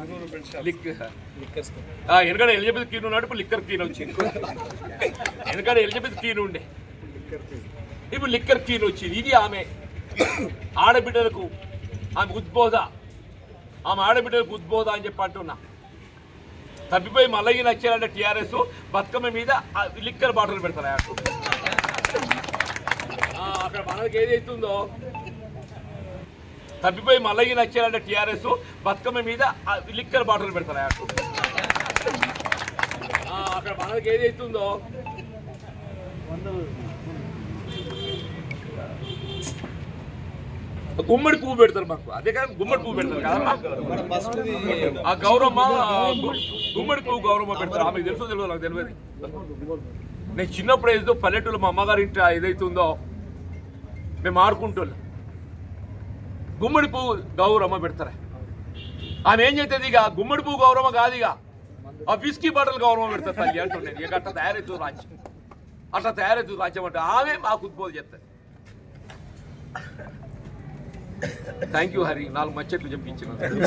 lick ఆ, వెనకడ Elizabeth keen ఉన్నాడు ఇప్పుడు లిక్కర్ కీన్ వచ్చింది వెనకడ ఎలిజబెత్ కీన్ ఉండే ఇప్పుడు లిక్కర్ కీన్ వచ్చింది ఇది ఆమె ఆడబిడ్డలకు ఆమె ఉద్బోధ ఆమె ఆడబిడ్డలకు ఉద్బోధ అని చెప్పి అంటున్నా తప్పిపోయి మల్లయ్య నచ్చారంటే టీఆర్ఎస్ బతుకమ్మ మీద ఆ లిక్కర్ బాటిల్ పెడతారు ఆ, అక్కడ మనకి ఏదైతుందో తప్పిపోయి మల్లయ్య నచ్చారంటే టీఆర్ఎస్ బతుకమ్మ మీద ఆ లిక్కర్ బాటిల్ పెడతారు ఆ, అక్కడ మనకి ఏదైతుందో గుమ్మడి పువ్వు పెడతారు మాకు అదే కానీ గుమ్మడి పువ్వు పెడతారు కదా ఆ గౌరమ్మ ఆ గు- గుమ్మడి పువ్వు గౌరమ్మ పెడతారు ఆమెకు తెలుసో తెలియదు నాకు తెలియదు నేను చిన్నప్పుడు ఏదో పల్లెటూరు మా అమ్మగారి ఇంటి ఏదైతుందో మేము ఆడుకుంటున్నాం గుమ్మడి పువ్వు గౌరమ్మ పెడతారా ఆమె ఏం చేస్తుంది ఇక గుమ్మడి పువ్వు గౌరమ్మ కాదు ఇక ఆ విస్కీ బాటల్ గౌరవం పెడతారు తల్లి అంటున్నాను ఇక అట్లా తయారవుతుంది రాజ్యం అట్లా తయారవుతుంది రాజ్యం అంటే ఆమె మాకు ఉద్బోధ చేస్తుంది థ్యాంక్ యూ హరి నాలుగు మచ్చట్లు చెప్పించిన